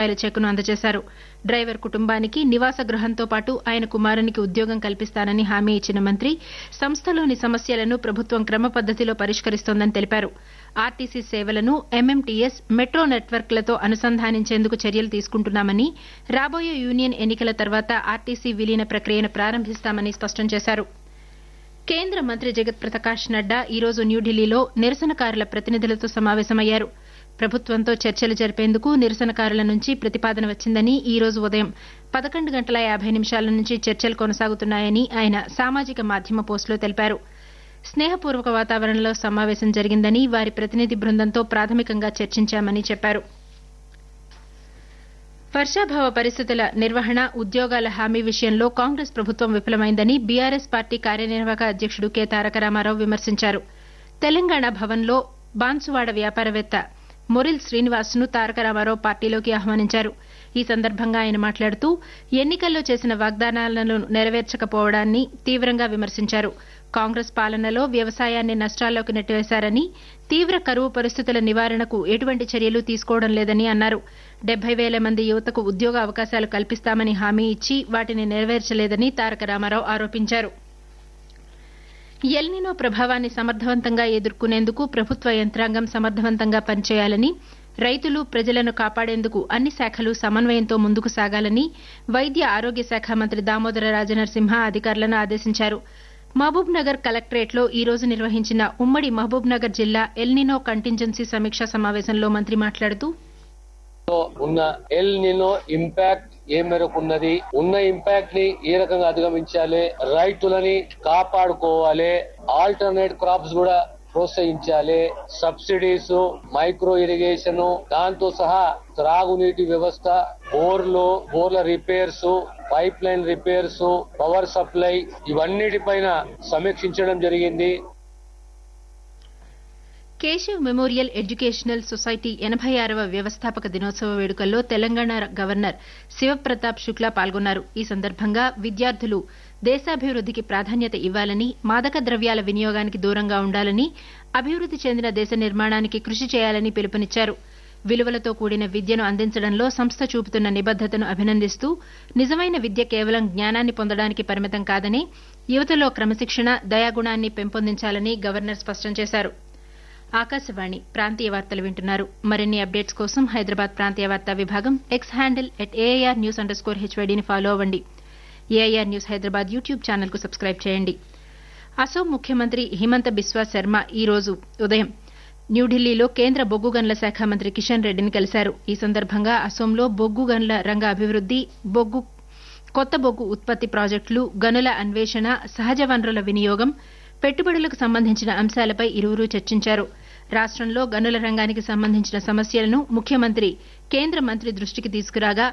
రూపాయల చెక్కును అందజేశారు డ్రైవర్ కుటుంబానికి నివాస గృహంతో పాటు ఆయన కుమారునికి ఉద్యోగం కల్పిస్తానని హామీ ఇచ్చిన మంత్రి సంస్థలోని సమస్యలను ప్రభుత్వం క్రమ పద్దతిలో పరిష్కరిస్తోందని తెలిపారు ఆర్టీసీ సేవలను ఎంఎంటీఎస్ మెట్రో నెట్వర్క్లతో అనుసంధానించేందుకు చర్యలు తీసుకుంటున్నామని రాబోయే యూనియన్ ఎన్నికల తర్వాత ఆర్టీసీ విలీన ప్రక్రియను ప్రారంభిస్తామని స్పష్టం చేశారు కేంద్ర మంత్రి జగత్ ప్రకాష్ నడ్డా ఈ రోజు న్యూఢిల్లీలో నిరసనకారుల ప్రతినిధులతో సమావేశమయ్యారు ప్రభుత్వంతో చర్చలు జరిపేందుకు నిరసనకారుల నుంచి ప్రతిపాదన వచ్చిందని ఈ రోజు ఉదయం పదకొండు గంటల యాభై నిమిషాల నుంచి చర్చలు కొనసాగుతున్నాయని ఆయన సామాజిక మాధ్యమ పోస్టులో తెలిపారు స్నేహపూర్వక వాతావరణంలో సమావేశం జరిగిందని వారి ప్రతినిధి బృందంతో ప్రాథమికంగా చర్చించామని చెప్పారు వర్షాభావ పరిస్థితుల నిర్వహణ ఉద్యోగాల హామీ విషయంలో కాంగ్రెస్ ప్రభుత్వం విఫలమైందని బీఆర్ఎస్ పార్టీ కార్యనిర్వాహక అధ్యకుడు కె తారక రామారావు విమర్శించారు తెలంగాణ భవన్లో బాన్సువాడ వ్యాపారవేత్త మొరిల్ శ్రీనివాస్ను తారక రామారావు పార్టీలోకి ఆహ్వానించారు ఈ సందర్భంగా ఆయన మాట్లాడుతూ ఎన్నికల్లో చేసిన వాగ్దానాలను నెరవేర్చకపోవడాన్ని తీవ్రంగా విమర్శించారు కాంగ్రెస్ పాలనలో వ్యవసాయాన్ని నష్టాల్లోకి నెట్టివేశారని తీవ్ర కరువు పరిస్థితుల నివారణకు ఎటువంటి చర్యలు తీసుకోవడం లేదని అన్నారు డెబ్బై వేల మంది యువతకు ఉద్యోగ అవకాశాలు కల్పిస్తామని హామీ ఇచ్చి వాటిని నెరవేర్చలేదని తారక రామారావు ఆరోపించారు ఎల్నినో ప్రభావాన్ని సమర్థవంతంగా ఎదుర్కొనేందుకు ప్రభుత్వ యంత్రాంగం సమర్థవంతంగా పనిచేయాలని రైతులు ప్రజలను కాపాడేందుకు అన్ని శాఖలు సమన్వయంతో ముందుకు సాగాలని వైద్య ఆరోగ్య శాఖ మంత్రి దామోదర రాజనరసింహ అధికారులను ఆదేశించారు మహబూబ్ నగర్ కలెక్టరేట్లో ఈ రోజు నిర్వహించిన ఉమ్మడి మహబూబ్ నగర్ జిల్లా ఎల్నినో కంటింజెన్సీ సమీక్షా సమావేశంలో మంత్రి మాట్లాడుతూ లో ఉన్న ఎల్ నినో ఇంపాక్ట్ ఏ మేరకు ఉన్నది ఉన్న ఇంపాక్ట్ ని ఏ రకంగా అధిగమించాలి రైతులని కాపాడుకోవాలి ఆల్టర్నేట్ క్రాప్స్ కూడా ప్రోత్సహించాలి సబ్సిడీస్ మైక్రో ఇరిగేషన్ దాంతో సహా త్రాగునీటి వ్యవస్థ బోర్లు బోర్ల repairs pipe line repairs power supply ఇవన్నిటిపైన సమీక్షించడం జరిగింది కేశవ్ మెమోరియల్ ఎడ్యుకేషనల్ సొసైటీ ఎనభై ఆరవ వ్యవస్థాపక దినోత్సవ వేడుకల్లో తెలంగాణ గవర్నర్ శివప్రతాప్ శుక్లా పాల్గొన్నారు ఈ సందర్భంగా విద్యార్థులు దేశాభివృద్దికి ప్రాధాన్యత ఇవ్వాలని మాదక ద్రవ్యాల వినియోగానికి దూరంగా ఉండాలని అభివృద్ది చెందిన దేశ నిర్మాణానికి కృషి చేయాలని పిలుపునిచ్చారు విలువలతో కూడిన విద్యను అందించడంలో సంస్థ చూపుతున్న నిబద్దతను అభినందిస్తూ నిజమైన విద్య కేవలం జ్ఞానాన్ని పొందడానికి పరిమితం కాదని యువతలో క్రమశిక్షణ దయాగుణాన్ని పెంపొందించాలని గవర్నర్ స్పష్టం చేశారు ఆకాశవాణి ప్రాంతీయ వార్తలు వింటున్నారు మరిన్ని అప్డేట్స్ కోసం హైదరాబాద్ ప్రాంతీయ వార్తా విభాగం X handle at AIR news underscore హెచ్వైడీని ఫాలో అవ్వండి AIR news Hyderabad YouTube channel కు సబ్స్క్రైబ్ చేయండి అసోం ముఖ్యమంత్రి హిమంత బిస్వా శర్మ ఈ రోజు ఉదయం న్యూఢిల్లీలో కేంద్ర బొగ్గు గనుల శాఖ మంత్రి కిషన్ రెడ్డిని కలిశారు ఈ సందర్భంగా అసోంలో బొగ్గు గనుల రంగ అభివృద్ది బొగ్గు కొత్త బొగ్గు ఉత్పత్తి ప్రాజెక్టులు గనుల అన్వేషణ సహజ వనరుల వినియోగం పెట్టుబడులకు సంబంధించిన అంశాలపై ఇరువురు చర్చించారు రాష్టంలో గనుల రంగానికి సంబంధించిన సమస్యలను ముఖ్యమంత్రి కేంద్ర మంత్రి దృష్టికి తీసుకురాగా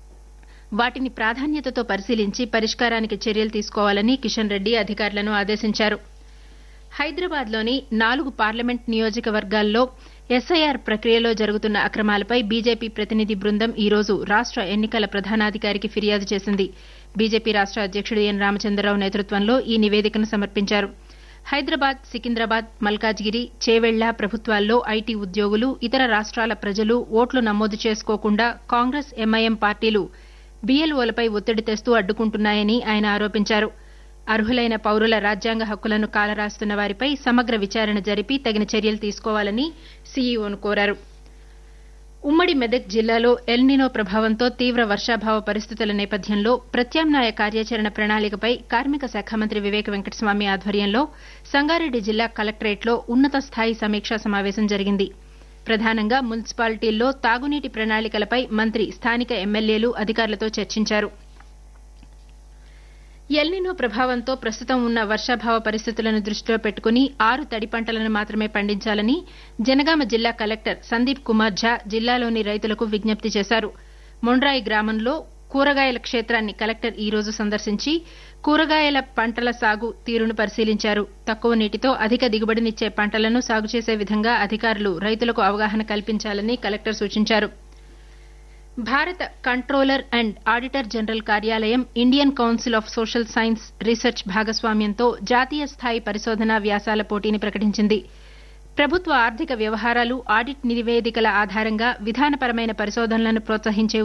వాటిని ప్రాధాన్యతతో పరిశీలించి పరిష్కారానికి చర్యలు తీసుకోవాలని కిషన్ రెడ్డి అధికారులను ఆదేశించారు హైదరాబాద్లోని నాలుగు పార్లమెంట్ నియోజకవర్గాల్లో ఎస్ఐఆర్ ప్రక్రియలో జరుగుతున్న అక్రమాలపై బీజేపీ ప్రతినిధి బృందం ఈ రోజు రాష్ట ఎన్నికల ప్రధానాధికారికి ఫిర్యాదు చేసింది బీజేపీ రాష్ట అధ్యకుడు ఎన్ రామచంద్రరావు నేతృత్వంలో ఈ నివేదికను సమర్పించారు హైదరాబాద్ సికింద్రాబాద్ మల్కాజ్గిరి చేవెళ్ల ప్రభుత్వాల్లో ఐటీ ఉద్యోగులు ఇతర రాష్ట్రాల ప్రజలు ఓట్లు నమోదు చేసుకోకుండా కాంగ్రెస్ ఎంఐఎం పార్టీలు బీఎల్ఓలపై ఒత్తిడి తెస్తూ అడ్డుకుంటున్నాయని ఆయన ఆరోపించారు అర్హులైన పౌరుల రాజ్యాంగ హక్కులను కాలరాస్తున్న వారిపై సమగ్ర విచారణ జరిపి తగిన చర్యలు తీసుకోవాలని సీఈఓను కోరారు ఉమ్మడి మెదక్ జిల్లాలో ఎల్నినో ప్రభావంతో తీవ్ర వర్షాభావ పరిస్థితుల నేపథ్యంలో ప్రత్యామ్నాయ కార్యాచరణ ప్రణాళికపై కార్మిక శాఖ మంత్రి వివేక వెంకటస్వామి ఆధ్వర్యంలో సంగారెడ్డి జిల్లా కలెక్టరేట్లో ఉన్నత స్థాయి సమీక్షా సమావేశం జరిగింది ప్రధానంగా మున్సిపాలిటీల్లో తాగునీటి ప్రణాళికలపై మంత్రి స్థానిక ఎమ్మెల్యేలు అధికారులతో చర్చించారు ఎల్నినో ప్రభావంతో ప్రస్తుతం ఉన్న వర్షాభావ పరిస్థితులను దృష్టిలో పెట్టుకుని ఆరు తడి పంటలను మాత్రమే పండించాలని జనగామ జిల్లా కలెక్టర్ సందీప్ కుమార్ ఝా జిల్లాలోని రైతులకు విజ్ఞప్తి చేశారు మొండ్రాయి గ్రామంలో కూరగాయల క్షేత్రాన్ని కలెక్టర్ ఈ రోజు సందర్శించి కూరగాయల పంటల సాగు తీరును పరిశీలించారు తక్కువ నీటితో అధిక దిగుబడినిచ్చే పంటలను సాగు చేసే విధంగా అధికారులు రైతులకు అవగాహన కల్పించాలని కలెక్టర్ సూచించారు భారత కంట్రోలర్ అండ్ ఆడిటర్ జనరల్ కార్యాలయం Indian council of social science research భాగస్వామ్యంతో జాతీయ స్థాయి పరిశోధనా వ్యాసాల పోటీని ప్రకటించింది ప్రభుత్వ ఆర్థిక వ్యవహారాలు ఆడిట్ నివేదికల ఆధారంగా విధానపరమైన పరిశోధనలను ప్రోత్సహించే